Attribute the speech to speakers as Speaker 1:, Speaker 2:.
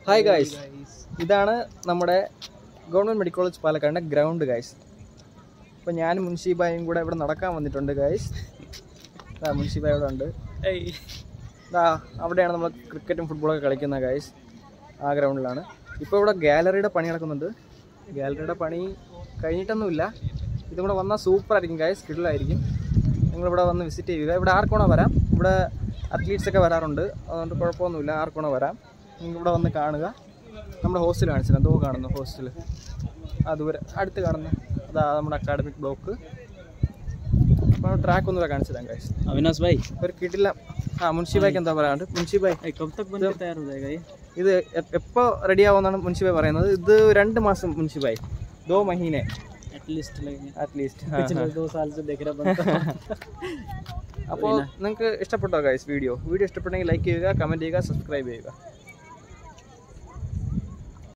Speaker 1: hi guys ഇതാണ് നമ്മുടെ government medical college പാലക്കാടിൻ്റെ ഗ്രൗണ്ട് ഗായ്സ് അപ്പോൾ ഞാനും മുൻഷിബായും കൂടെ ഇവിടെ നടക്കാൻ വന്നിട്ടുണ്ട് ഗായ്സ് ഇതാ മുൻഷിബായ ഇവിടെ ഉണ്ട് ഇതാ അവിടെയാണ് നമ്മൾ ക്രിക്കറ്റും ഫുട്ബോളൊക്കെ കളിക്കുന്ന ഗായ്സ് ആ ഗ്രൗണ്ടിലാണ് ഇപ്പോൾ ഇവിടെ ഗാലറിയുടെ പണി നടക്കുന്നുണ്ട് ഗാലറിയുടെ പണി കഴിഞ്ഞിട്ടൊന്നുമില്ല ഇതും കൂടെ വന്നാൽ സൂപ്പർ ആയിരിക്കും ഗായ്സ് കിടിലായിരിക്കും നിങ്ങളിവിടെ വന്ന് വിസിറ്റ് ചെയ്യുക ഇവിടെ ആർക്കോണോ വരാം ഇവിടെ അത്ലീറ്റ്സ് ഒക്കെ വരാറുണ്ട് അതുകൊണ്ട് കുഴപ്പമൊന്നുമില്ല ആർക്കോണോ വരാം നിങ്ങൾ ഇവിടെ വന്ന് കാണുക നമ്മുടെ ഹോസ്റ്റൽ കാണിച്ചില്ല എന്തോ കാണുന്നു ഹോസ്റ്റൽ ആ ദൂരെ അടുത്ത് കാണുന്നു അതാ നമ്മുടെ അക്കാഡമിക് ബ്ലോക്ക് അപ്പോൾ ട്രാക്ക് ഒന്നുകൂടെ കാണിച്ചു തരാം ഗൈസ്
Speaker 2: अविनाश भाई
Speaker 1: ഒരു കിട്ടില്ല ആ മുൻഷിബായ്ക്ക് എന്താ പറയാണ്ട് മുൻഷിബായ്
Speaker 2: कब तक बनकर तैयार हो जाएगा ये
Speaker 1: ഇത് എപ്പോൾ റെഡി ആവുമെന്നാണ് മുൻഷിബായ് പറയുന്നത് ഇത് രണ്ട് മാസം മുൻഷിബായ് ദോ മഹീനെ
Speaker 2: एटलीस्ट लगेंगे
Speaker 1: അറ്റ്ലീസ്റ്റ്
Speaker 2: पिछले दो साल से देख रहा बनता
Speaker 1: അപ്പോൾ നിങ്ങൾക്ക് ഇഷ്ടപ്പെട്ടോ ഗൈസ് വീഡിയോ വീഡിയോ ഇഷ്ടപ്പെട്ടെങ്കിൽ ലൈക്ക് ചെയ്യുക കമൻറ്റ് ചെയ്യുക സബ്സ്ക്രൈബ് ചെയ്യുക